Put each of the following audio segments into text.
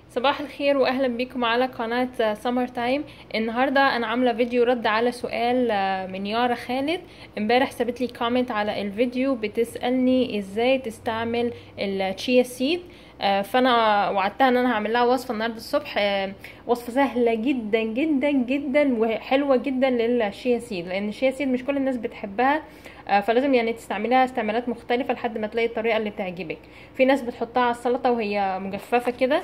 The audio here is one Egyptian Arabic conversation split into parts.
صباح الخير واهلا بيكم على قناة سمر تايم النهاردة انا عاملة فيديو رد على سؤال من يارا خالد امبارح سابت لي كومنت على الفيديو بتسألني ازاي تستعمل التشيا سيد فانا وعدتها ان انا هعمل لها وصفه النهارده الصبح وصفه سهله جدا جدا جدا وحلوه جدا للشيا سيد لان الشيا سيد مش كل الناس بتحبها فلازم يعني تستعملها استعمالات مختلفه لحد ما تلاقي الطريقه اللي بتعجبك في ناس بتحطها على السلطه وهي مجففه كده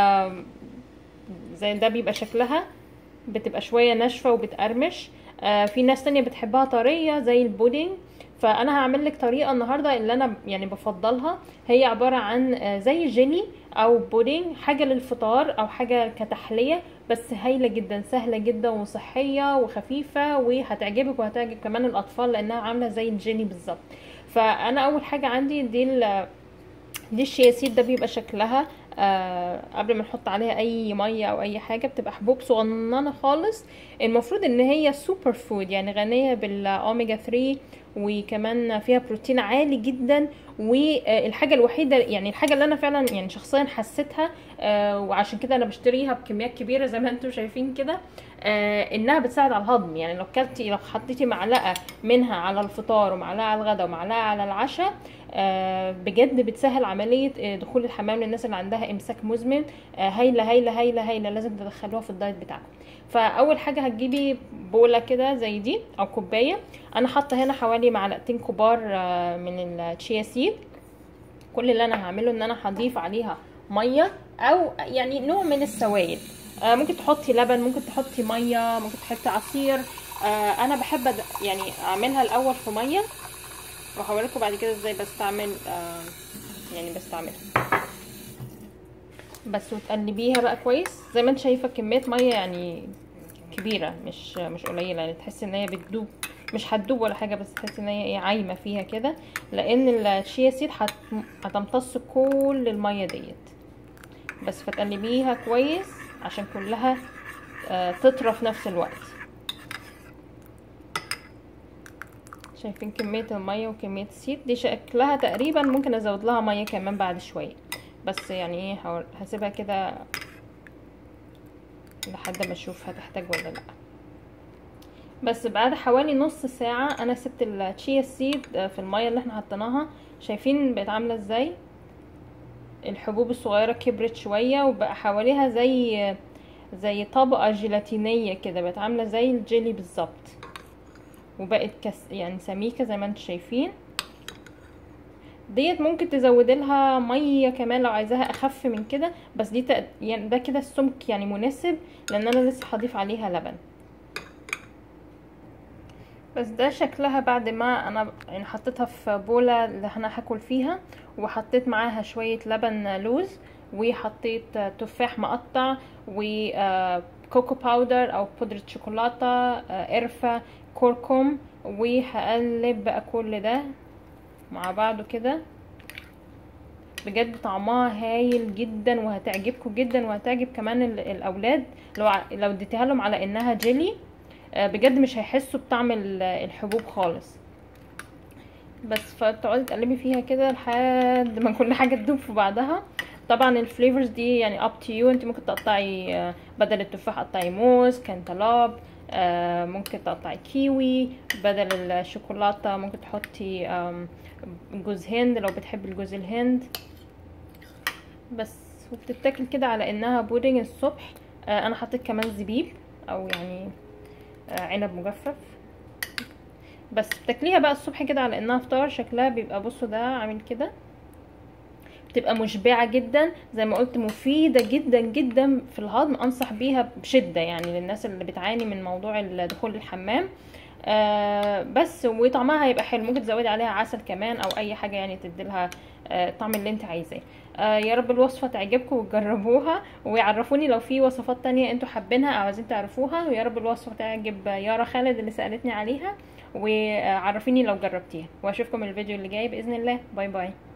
زي ده بيبقى شكلها بتبقى شويه ناشفه وبتقرمش في ناس تانية بتحبها طريه زي البودينج فانا هعمل لك طريقه النهارده اللي انا يعني بفضلها هي عباره عن زي جيلي او بودينج حاجه للفطار او حاجه كتحليه بس هايله جدا سهله جدا وصحيه وخفيفه وهتعجبك وهتعجب كمان الاطفال لانها عامله زي الجيلي بالظبط فانا اول حاجه عندي دي دي الشياسيد ده بيبقى شكلها آه قبل ما نحط عليها اي ميه او اي حاجه بتبقى حبوب صغننه خالص المفروض ان هي سوبر فود يعني غنيه بالاوميجا 3 وكمان فيها بروتين عالي جدا والحاجه الوحيده يعني الحاجه اللي انا فعلا يعني شخصيا حسيتها آه وعشان كده انا بشتريها بكميات كبيره زي ما انتم شايفين كده آه انها بتساعد على الهضم يعني لو كلتي لو حطيتي معلقه منها على الفطار ومعلقه على الغداء ومعلقه على العشاء آه بجد بتسهل عمليه دخول الحمام للناس اللي عندها امساك مزمن هايله هايله هايله هايله لازم تدخلوها في الدايت بتاعكم فاول حاجه هتجيبي بوله كده زي دي او كوبايه انا حاطه هنا حوالي معلقتين كبار من التشيا سيد كل اللي انا هعمله ان انا هضيف عليها ميه او يعني نوع من السوائل ممكن تحطي لبن ممكن تحطي ميه ممكن تحطي عصير انا بحب يعني اعملها الاول في ميه وهوريكم بعد كده ازاي بستعمل يعني بستعملها بس وتقلبيها بقى كويس زي ما انت شايفه كميه ميه يعني كبيره مش مش قليله يعني تحسي ان هي بتدوب مش هتدوب ولا حاجه بس تحسي ان هي ايه عايمه فيها كده لان الشيا سيد هتمتص كل الميه ديت بس فتقلبيها كويس عشان كلها تطرى في نفس الوقت شايفين كميه الميه وكميه السيد دي شكلها تقريبا ممكن ازود لها ميه كمان بعد شويه بس يعني ايه هسيبها كده لحد ما اشوف هتحتاج ولا لا بس بعد حوالي نص ساعة انا سبت التشيا سيد في المية اللي احنا حطيناها شايفين بقت عاملة ازاي الحبوب الصغيرة كبرت شوية وبقى حواليها زي زي طبقة جيلاتينية كده بقت عاملة زي الجيلي بالظبط وبقت كس يعني سميكة زي ما انتم شايفين ديت ممكن تزودي لها ميه كمان لو عايزاها اخف من كده بس دي تق... يعني ده كده السمك يعني مناسب لان انا لسه هضيف عليها لبن بس ده شكلها بعد ما انا يعني حطيتها في بوله اللي انا هاكل فيها وحطيت معاها شويه لبن لوز وحطيت تفاح مقطع وكوكو باودر او بودرة شوكولاتة قرفة كركم وهقلب بقى كل ده مع بعضه كده بجد طعمها هايل جدا وهتعجبكم جدا وهتعجب كمان الاولاد لو لو اديتيها لهم على انها جيلي بجد مش هيحسوا بطعم الحبوب خالص بس فتقعدي تقلبي فيها كده لحد ما كل حاجه تدوب في بعضها طبعا الفليفرز دي يعني اب تو يو انت ممكن تقطعي بدل التفاح قطعي موز كانتالاب ممكن تقطعي كيوي بدل الشوكولاته ممكن تحطي جوز هند لو بتحبي الجوز الهند بس وبتتاكل كده على انها بودنج الصبح انا حطيت كمان زبيب او يعني عنب مجفف بس بتاكليها بقى الصبح كده على انها فطار شكلها بيبقى بصوا ده عامل كده بتبقى مشبعة جدا زي ما قلت مفيدة جدا جدا في الهضم انصح بيها بشدة يعني للناس اللي بتعاني من موضوع دخول الحمام آه بس وطعمها هيبقى حلو ممكن تزودي عليها عسل كمان او اي حاجه يعني تديلها آه الطعم اللي انت عايزاه آه يا رب الوصفه تعجبكم وتجربوها ويعرفوني لو في وصفات تانية انتوا حابينها او عايزين تعرفوها ويا رب الوصفه تعجب يارا خالد اللي سالتني عليها وعرفيني لو جربتيها واشوفكم الفيديو اللي جاي باذن الله باي باي